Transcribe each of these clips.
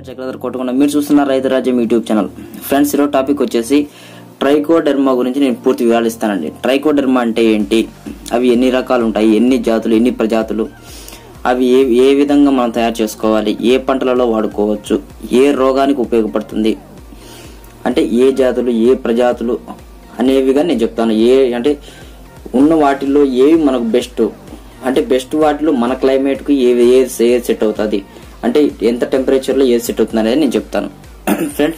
చక్రధర్ కొట్టకుండా మీరు చూస్తున్న Raithu Rajyam YouTube channel friends ఈరోజు టాపిక్ వచ్చేసి ట్రైకోడెర్మా గురించి నేను పూర్తి వివరాలు ఇస్తానండి ట్రైకోడెర్మా అంటే ఏంటి అవి ఎన్ని రకాలు ఉంటాయి ఎన్ని జాతులు ఎన్ని ప్రజాతులు అవి ఏ ఏ విధంగా మనం తయారు చేసుకోవాలి ఏ పంటలలో వాడుకోవచ్చు ఏ రోగానికి ఉపయోగపడుతుంది అంటే ఏ జాతులు ఏ ప్రజాతులు అనేవిగా నేను చెప్తాను ఏ అంటే ఉన్న వాటిల్లో ఏవి మనకు బెస్ట్ అంటే బెస్ట్ వాటిలో మన క్లైమేట్కు ఏది ఏది ఏది సెట్ అవుతుంది అంటే ఎంత టెంపరేచర్లో ఏది సెట్ అవుతుంది అనేది నేను చెప్తాను ఫ్రెండ్స్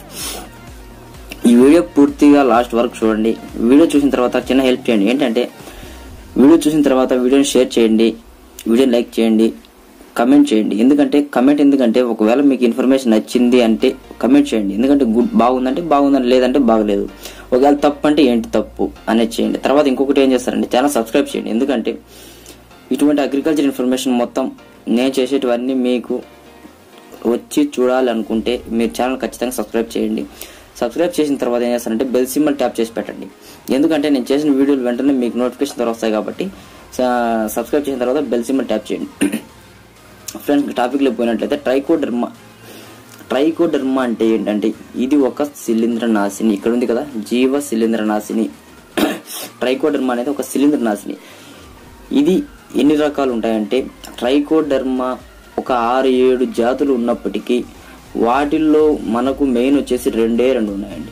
ఈ వీడియో పూర్తిగా లాస్ట్ వరకు చూడండి వీడియో చూసిన తర్వాత చిన్న హెల్ప్ చేయండి ఏంటంటే వీడియో చూసిన తర్వాత వీడియోని షేర్ చేయండి వీడియోని లైక్ చేయండి కమెంట్ చేయండి ఎందుకంటే కమెంట్ ఎందుకంటే ఒకవేళ మీకు ఇన్ఫర్మేషన్ నచ్చింది అంటే కమెంట్ చేయండి ఎందుకంటే గుడ్ బాగుందంటే బాగుందని లేదంటే బాగలేదు ఒకవేళ తప్పు అంటే ఏంటి తప్పు అనేది చేయండి తర్వాత ఇంకొకటి ఏం చేస్తారంటే ఛానల్ సబ్స్క్రైబ్ చేయండి ఎందుకంటే ఇటువంటి అగ్రికల్చర్ ఇన్ఫర్మేషన్ మొత్తం నేను చేసేటివన్నీ మీకు వచ్చి చూడాలనుకుంటే మీరు ఛానల్ ఖచ్చితంగా సబ్స్క్రైబ్ చేయండి సబ్స్క్రైబ్ చేసిన తర్వాత ఏం చేస్తారంటే బెల్ సింబల్ ట్యాప్ చేసి పెట్టండి ఎందుకంటే నేను చేసిన వీడియోలు వెంటనే మీకు నోటిఫికేషన్ ద్వారా వస్తాయి కాబట్టి స- సబ్స్క్రైబ్ చేసిన తర్వాత బెల్ సింబల్ ట్యాప్ చేయండి ఫ్రెండ్స్ టాపిక్లో పోయినట్లయితే ట్రైకోడర్మా ట్రైకోడర్మా అంటే ఏంటంటే ఇది ఒక శిలీంద్ర నాశిని ఇక్కడ ఉంది కదా జీవ శిలీంద్ర నాశిని ట్రైకోడర్మా అనేది ఒక శిలీంద్ర నాశిని ఇది ఎన్ని రకాలు ఉంటాయంటే ట్రైకోడర్మా ఒక ఆరు ఏడు జాతులు ఉన్నప్పటికీ వాటిల్లో మనకు మెయిన్ వచ్చేసి రెండే రెండు ఉన్నాయండి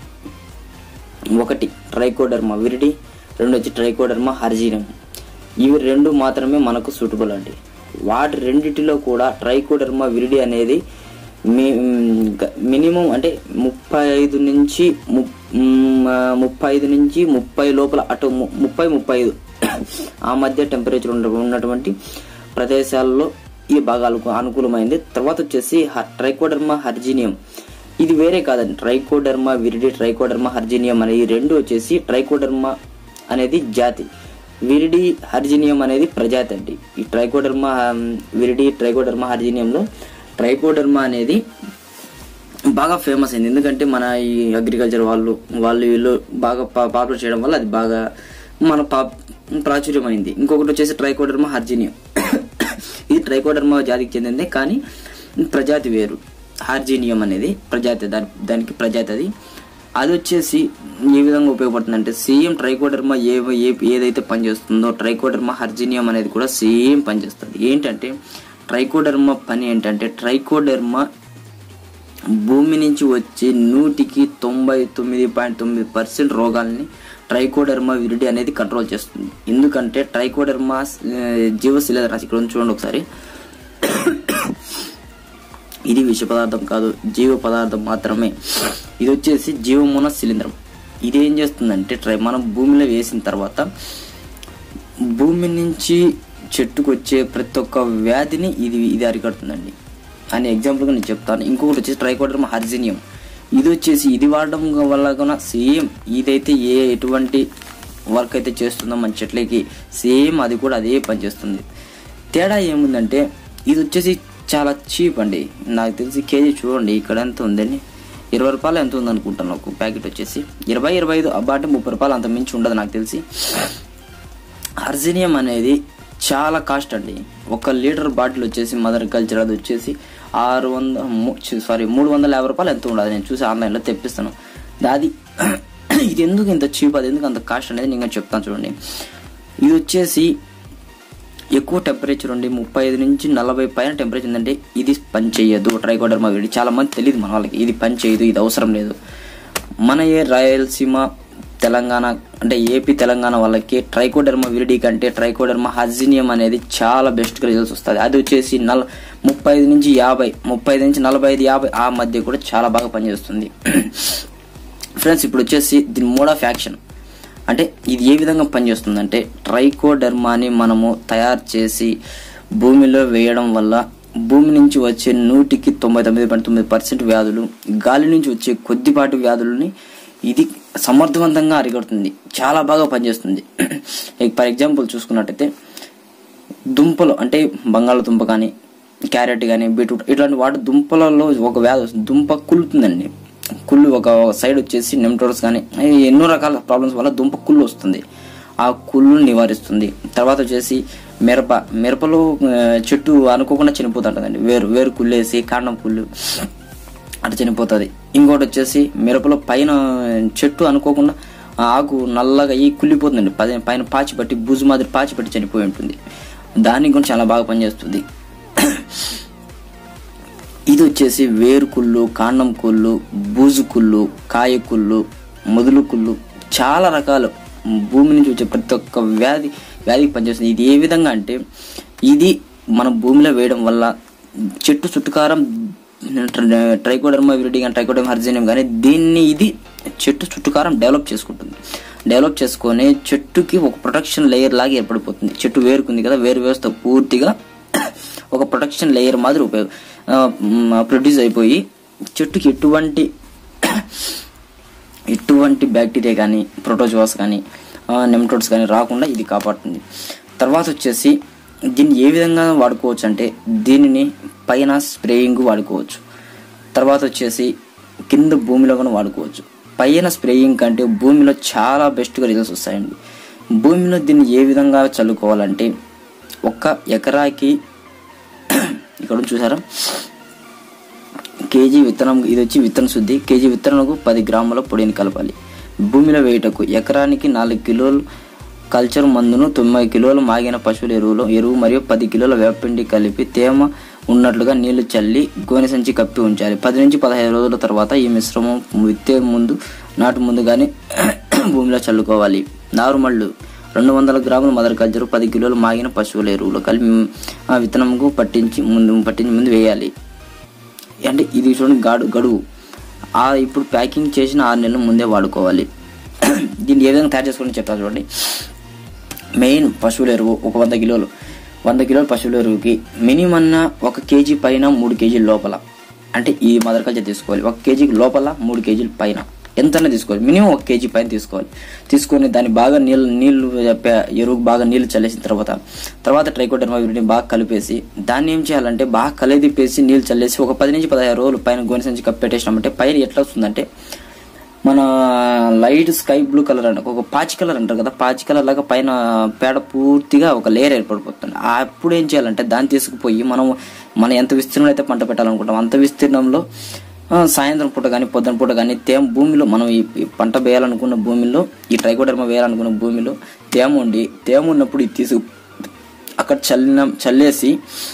ఒకటి ట్రైకోడర్మా విరిడి రెండు వచ్చి ట్రైకోడర్మా హర్జీనం ఇవి రెండు మాత్రమే మనకు సూటబుల్ అండి వాటి రెండిటిలో కూడా ట్రైకోడర్మా విరిడి అనేది మీ గ- మినిమం అంటే ముప్పై ఐదు నుంచి ము- మ్, ఆ, ముప్పై ఐదు నుంచి ముప్పై లోపల అటు ము- ముప్పై ముప్పై ఐదు ఆ మధ్య టెంపరేచర్ ఉన్న ఉన్నటువంటి ప్రదేశాల్లో ఈ బాగా అనుకు- అనుకూలమైంది తర్వాత వచ్చేసి హ- ట్రైకోడర్మా హర్జీనియం ఇది వేరే కాదండి ట్రైకోడర్మా విరిడి ట్రైకోడర్మా హర్జీనియం అనే ఈ రెండు వచ్చేసి ట్రైకోడర్మా అనేది జాతి విరిడి హర్జీనియం అనేది ప్రజాతి అండి ఈ ట్రైకోడర్మా హమ్, విరిడి ట్రైకోడర్మా హర్జీనియంలో ట్రైకోడర్మా అనేది బాగా ఫేమస్ అయింది ఎందుకంటే మన ఈ అగ్రికల్చర్ వాళ్ళు వాళ్ళు వీళ్ళు బాగా పాపులర్ చేయడం వల్ల అది బాగా మన పా ప్రాచుర్యమైంది ఇంకొకటి వచ్చేసి ట్రైకోడర్మా హర్జీనియం ఇది ట్రైకోడర్మా జాతికి చెందిందే కానీ ప్రజాతి వేరు హార్జీనియం అనేది ప్రజాతి దాని దానికి ప్రజాతి అది అది వచ్చేసి ఏ విధంగా ఉపయోగపడుతుందంటే సేమ్ ట్రైకోడర్మా ఏ ఏ- ఏదైతే పనిచేస్తుందో ట్రైకోడర్మా హర్జీనియం అనేది కూడా సేమ్ పనిచేస్తుంది ఏంటంటే ట్రైకోడర్మా పని ఏంటంటే ట్రైకోడర్మా భూమి నుంచి వచ్చే నూటికి తొంభై తొమ్మిది పాయింట్ తొమ్మిది పర్సెంట్ రోగాల్ని ట్రైకోడర్మా విరిడి అనేది కంట్రోల్ చేస్తుంది ఎందుకంటే ట్రైకోడర్మా ఆ, జీవశిల రాశి ఇక్కడ ఉంది చూడండి ఒకసారి ఇది విష పదార్థం కాదు జీవ పదార్థం మాత్రమే ఇది వచ్చేసి జీవమున శిలీంద్రం ఇది ఏం చేస్తుందంటే ట్రై మనం భూమిలో వేసిన తర్వాత భూమి నుంచి చెట్టుకు వచ్చే ప్రతి ఒక్క వ్యాధిని ఇది ఇది అరికడుతుందండి అని ఎగ్జాంపుల్గా నేను చెప్తాను ఇంకొకటి వచ్చేసి ట్రైకోడర్మా హర్జినియం ఇది వచ్చేసి ఇది వాడడం వల్ల కూడా సేమ్ ఇదైతే ఏ ఎటువంటి వర్క్ అయితే చేస్తుందో మన చెట్లకి సేమ్ అది కూడా అదే పనిచేస్తుంది తేడా ఏముందంటే ఇది వచ్చేసి చాలా చీప్ అండి నాకు తెలిసి కేజీ చూడండి ఇక్కడ ఎంత ఉందని ఇరవై రూపాయలు ఎంత ఉంది అనుకుంటాను ఒక ప్యాకెట్ వచ్చేసి ఇరవై ఇరవై ఐదు అబ్బా అంటే ముప్పై రూపాయలు అంత మించి ఉండదు నాకు తెలిసి అర్జీనియం అనేది చాలా కాస్ట్ అండి ఒక లీటర్ బాటిల్ వచ్చేసి మదర్ కల్చర్ అది వచ్చేసి ఆరు వంద సారీ మూడు వందల యాభై రూపాయలు ఎంత ఉండదు నేను చూసి ఆన్లైన్లో తెప్పిస్తాను అది ఇది ఎందుకు ఇంత చీప్ అది ఎందుకు అంత కాస్ట్ అనేది నేను చెప్తాను చూడండి ఇది వచ్చేసి ఎక్కువ టెంపరేచర్ ఉండి ముప్పై ఐదు నుంచి నలభై పైన టెంపరేచర్ ఉందంటే ఇది పని చేయదు ట్రైకోడర్మా వీడి చాలా మంది తెలియదు మన వాళ్ళకి ఇది పని చేయదు ఇది అవసరం లేదు మన ఏ రాయలసీమ తెలంగాణ అంటే ఏపీ తెలంగాణ వాళ్ళకి ట్రైకోడర్మా విరిడి కంటే ట్రైకోడర్మా హజినియం అనేది చాలా బెస్ట్గా రిజల్ట్స్ వస్తుంది అది వచ్చేసి నల ముప్పై ఐదు నుంచి యాభై ముప్పై ఐదు నుంచి నలభై ఐదు యాభై ఆ మధ్య కూడా చాలా బాగా పనిచేస్తుంది ఫ్రెండ్స్ ఇప్పుడు వచ్చేసి దీని మోడ్ ఆఫ్ యాక్షన్ అంటే ఇది ఏ విధంగా పనిచేస్తుందంటే ట్రైకోడర్మాని మనము తయారు చేసి భూమిలో వేయడం వల్ల భూమి నుంచి వచ్చే నూటికి తొంభై తొమ్మిది పాయింట్ తొమ్మిది పర్సెంట్ వ్యాధులు గాలి నుంచి వచ్చే కొద్దిపాటి వ్యాధులని ఇది సమర్థవంతంగా అరికడుతుంది చాలా బాగా పనిచేస్తుంది ఫర్ ఎగ్జాంపుల్ చూసుకున్నట్టయితే దుంపలు అంటే బంగాళదుంప కానీ క్యారెట్ కానీ బీట్రూట్ ఇట్లాంటి వాటి దుంపలలో ఒక వ్యాధి వస్తుంది దుంప కుళ్ళుతుందండి కుళ్ళు ఒక సైడ్ వచ్చేసి నెమ్టోరస్ కానీ ఈ ఎన్నో రకాల ప్రాబ్లమ్స్ వల్ల దుంప కుళ్ళు వస్తుంది ఆ కుళ్ళును నివారిస్తుంది తర్వాత వచ్చేసి మిరప మిరపలో ఆ, చెట్టు అనుకోకుండా చనిపోతుంటుందండి వేరు వేరు కుళ్ళేసి కాండం కుళ్ళు అటు చనిపోతుంది ఇంకోటి వచ్చేసి మిరపలో పైన చెట్టు అనుకోకుండా ఆ ఆకు నల్లగా అయ్యి కుళ్ళిపోతుందండి పది- పైన పాచి పట్టి బూజు మాదిరి పాచి పట్టి చనిపోయి ఉంటుంది దానికి కూడా చాలా బాగా పనిచేస్తుంది ఇది వచ్చేసి వేరు కుళ్ళు కాండం కుళ్ళు బూజు కుళ్ళు కాయ కుళ్ళు మొదలు కుళ్ళు చాలా రకాలు భూమి నుంచి వచ్చే ప్రతి ఒక్క వ్యాధి వ్యాధికి పనిచేస్తుంది ఇది ఏ విధంగా అంటే ఇది మన భూమిలో వేయడం వల్ల చెట్టు చుట్టుకారం ట్రైకోడర్మా విరిడి కానీ ట్రైకోడర్మా హర్జేనియం కానీ దీన్ని ఇది చెట్టు చుట్టుకారం డెవలప్ చేసుకుంటుంది డెవలప్ చేసుకొని చెట్టుకి ఒక ప్రొటెక్షన్ లేయర్ లాగా ఏర్పడిపోతుంది చెట్టు వేరుకుంది కదా వేరు వ్యవస్థ పూర్తిగా ఒక ప్రొటెక్షన్ లేయర్ మాదిరి ఉపయోగ ప్రొడ్యూస్ అయిపోయి చెట్టుకి ఎటువంటి ఎటువంటి బ్యాక్టీరియా కానీ ప్రోటోజోవాస్ కానీ నెమటోడ్స్ కానీ రాకుండా ఇది కాపాడుతుంది తర్వాత వచ్చేసి దీన్ని ఏ విధంగా వాడుకోవచ్చు అంటే దీనిని పైన స్ప్రేయింగ్ వాడుకోవచ్చు తర్వాత వచ్చేసి కింద భూమిలో కూడా వాడుకోవచ్చు పైన స్ప్రేయింగ్ కంటే భూమిలో చాలా బెస్ట్గా రిజల్ట్స్ వస్తాయండి భూమిలో దీన్ని ఏ విధంగా చల్లుకోవాలంటే ఒక్క ఎకరాకి ఇక్కడ ఉంది చూసారా కేజీ విత్తనం ఇది వచ్చి విత్తన శుద్ధి కేజీ విత్తనకు పది గ్రాముల పొడిని కలపాలి భూమిలో వేయటకు ఎకరానికి నాలుగు కిలోలు కల్చర్ మందును తొమ్మిది కిలోలు మాగిన పశువుల ఎరువులు ఎరువు మరియు పది కిలోల వేపపిండి కలిపి తేమ ఉన్నట్లుగా నీళ్లు చల్లి గోనె సంచి కప్పి ఉంచాలి పది నుంచి పదహైదు రోజుల తర్వాత ఈ మిశ్రమం విత్తే ముందు నాటు ముందు కానీ భూమిలో చల్లుకోవాలి నారుమళ్ళు రెండు వందల గ్రాముల మదర్ కల్చరు పది కిలోలు మాగిన పశువుల ఎరువులు కలిపి ఆ విత్తనంకు పట్టించి ముందు పట్టించి ముందు వేయాలి అంటే ఇది చూడండి గడు గడువు ఆ ఇప్పుడు ప్యాకింగ్ చేసిన ఆరు నెలల ముందే వాడుకోవాలి దీన్ని ఏ విధంగా తయారు చేసుకోవాలని చెప్తాను చూడండి మెయిన్ పశువుల ఎరువు ఒక వంద కిలోలు వంద కిలోల పశువుల ఎరువుకి మినిమం అన్న ఒక కేజీ పైన మూడు కేజీల లోపల అంటే ఈ మదర్ కల్చర్ తీసుకోవాలి ఒక కేజీకి లోపల మూడు కేజీల పైన ఎంతైనా తీసుకోవాలి మినిమం ఒక కేజీ పైన తీసుకోవాలి తీసుకొని దాన్ని బాగా నీళ్ళు నీళ్లు ఎరువుకు బాగా నీళ్లు చల్లేసిన తర్వాత తర్వాత ట్రైకోడర్మా విరిని బాగా కలిపేసి దాన్ని ఏం చేయాలంటే బాగా కలిదిప్పేసి నీళ్ళు చల్లేసి ఒక పది నుంచి పదహారు రోజులు పైన గోనె సంచి కప్పెట్టేసినామంటే పైన ఎట్లా వస్తుందంటే మన లైట్ స్కై బ్లూ కలర్ అంటే ఒక పాచి కలర్ అంటారు కదా పాచి కలర్ లాగా పైన పేడ పూర్తిగా ఒక లేయర్ ఏర్పడిపోతుంది ఆ అప్పుడు ఏం చేయాలంటే దాన్ని తీసుకుపోయి మనం మనం ఎంత విస్తీర్ణంలో అయితే పంట పెట్టాలనుకుంటాం అంత విస్తీర్ణంలో ఆ, సాయంత్రం పూట కానీ పొద్దున పూట కానీ తేమ భూమిలో మనం ఈ ఈ పంట వేయాలనుకున్న భూమిలో ఈ ట్రైకోడర్మ వేయాలనుకున్న భూమిలో తేమ ఉండి తేమ ఉన్నప్పుడు ఇది తీసుకు అక్కడ చల్లిన చల్లేసి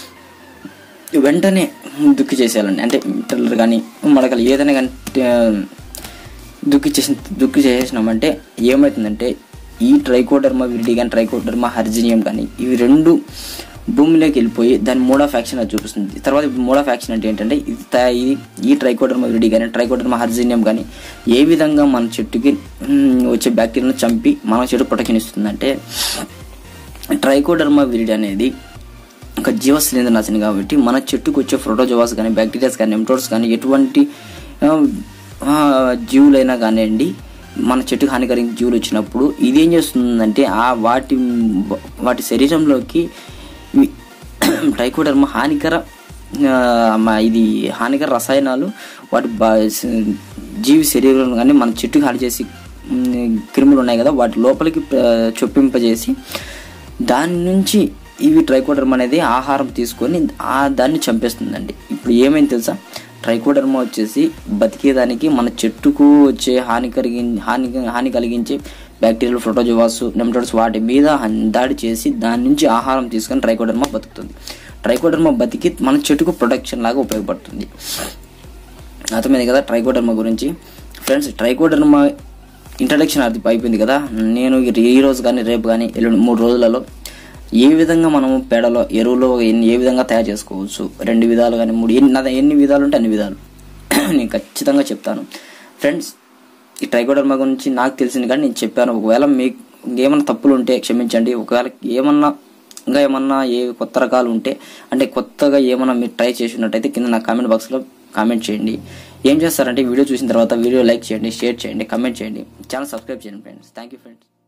వెంటనే దుక్కి చేసేయాలండి అంటే టెల్లర్ కానీ మడకలు ఏదైనా కానీ ఆ, దుక్కి చేసిన దుక్కి చేసేసినామంటే ఏమవుతుందంటే ఈ ట్రైకోడర్మా విరిడి కానీ ట్రైకోడర్మా హర్జినియం కానీ ఇవి రెండు భూమిలోకి వెళ్ళిపోయి దాని మోడ్ ఆఫ్ యాక్షన్ అది చూపిస్తుంది తర్వాత మోడ్ ఆఫ్ యాక్షన్ అంటే ఏంటంటే ఇది తయా- ఇది ఈ ట్రైకోడర్మా విరిడి కానీ ట్రైకోడర్మా హర్జినియం కానీ ఏ విధంగా మన చెట్టుకి మ్, వచ్చే బ్యాక్టీరియాను చంపి మన చెట్టు ప్రొటెక్షన్ ఇస్తుందంటే ట్రైకోడర్మా విరిడి అనేది ఒక జీవ శిలీంద్రనాశిని కాబట్టి మన చెట్టుకు వచ్చే ప్రోటోజోవాస్ కానీ బ్యాక్టీరియాస్ కానీ నెమ్టోడ్స్ కానీ ఎటువంటి ఆ, ఆ, జీవులైనా కానివ్వండి మన చెట్టుకు హానికరించే జీవులు వచ్చినప్పుడు ఇది ఏం చేస్తుందంటే ఆ వాటి వాటి శరీరంలోకి ఇవి ట్రైకోడర్మా హానికర ఆ, మా ఇది హానికర రసాయనాలు వాటి బా- జీవి శరీరంలో కానీ మన చెట్టుకు హాని చేసి ఉమ్, క్రిములు ఉన్నాయి కదా వాటి లోపలికి ఆ, చొప్పింపజేసి దాని నుంచి ఇవి ట్రైకోడర్మా అనేది ఆహారం తీసుకొని ఆ దాన్ని చంపేస్తుందండి ఇప్పుడు ఏమైంది తెలుసా ట్రైకోడర్మా వచ్చేసి బతికేదానికి మన చెట్టుకు వచ్చే హాని కలిగి హాని హాని కలిగించే బ్యాక్టీరియాలు ప్రోటోజోవాస్ నెమటోడ్స్ వాటి మీద హన్- దాడి చేసి దాని నుంచి ఆహారం తీసుకొని ట్రైకోడర్మా బతుకుతుంది ట్రైకోడర్మా బతికి మన చెట్టుకు ప్రొటెక్షన్ లాగా ఉపయోగపడుతుంది అర్థమైంది కదా ట్రైకోడర్మా గురించి ఫ్రెండ్స్ ట్రైకోడర్మా ఇంట్రడక్షన్ అది అయిపోయింది కదా నేను ఈ- ఈ రోజు కానీ రేపు కానీ ఎల్లుండి మూడు రోజులలో ఏ విధంగా మనము పేడలో ఎరువులో ఎన్ని ఏ విధంగా తయారు చేసుకోవచ్చు రెండు విధాలు కానీ మూడు ఎన్ని నా- ఎన్ని విధాలు ఉంటే అన్ని విధాలు నేను ఖచ్చితంగా చెప్తాను ఫ్రెండ్స్ ఈ ట్రైకోడర్మా గురించి నాకు తెలిసింది కానీ నేను చెప్పాను ఒకవేళ మీకు ఏమైనా తప్పులు ఉంటే క్షమించండి ఒకవేళ ఏమన్నా ఇంకా ఏమన్నా ఏ కొత్త రకాలు ఉంటే అంటే కొత్తగా ఏమన్నా మీరు ట్రై చేసినట్టయితే కింద నా కామెంట్ బాక్స్లో కామెంట్ చేయండి ఏం చేస్తారంటే వీడియో చూసిన తర్వాత వీడియో లైక్ చేయండి షేర్ చేయండి కామెంట్ చేయండి ఛానల్ సబ్స్క్రైబ్ చేయండి ఫ్రెండ్స్ థ్యాంక్ యూ ఫ్రెండ్స్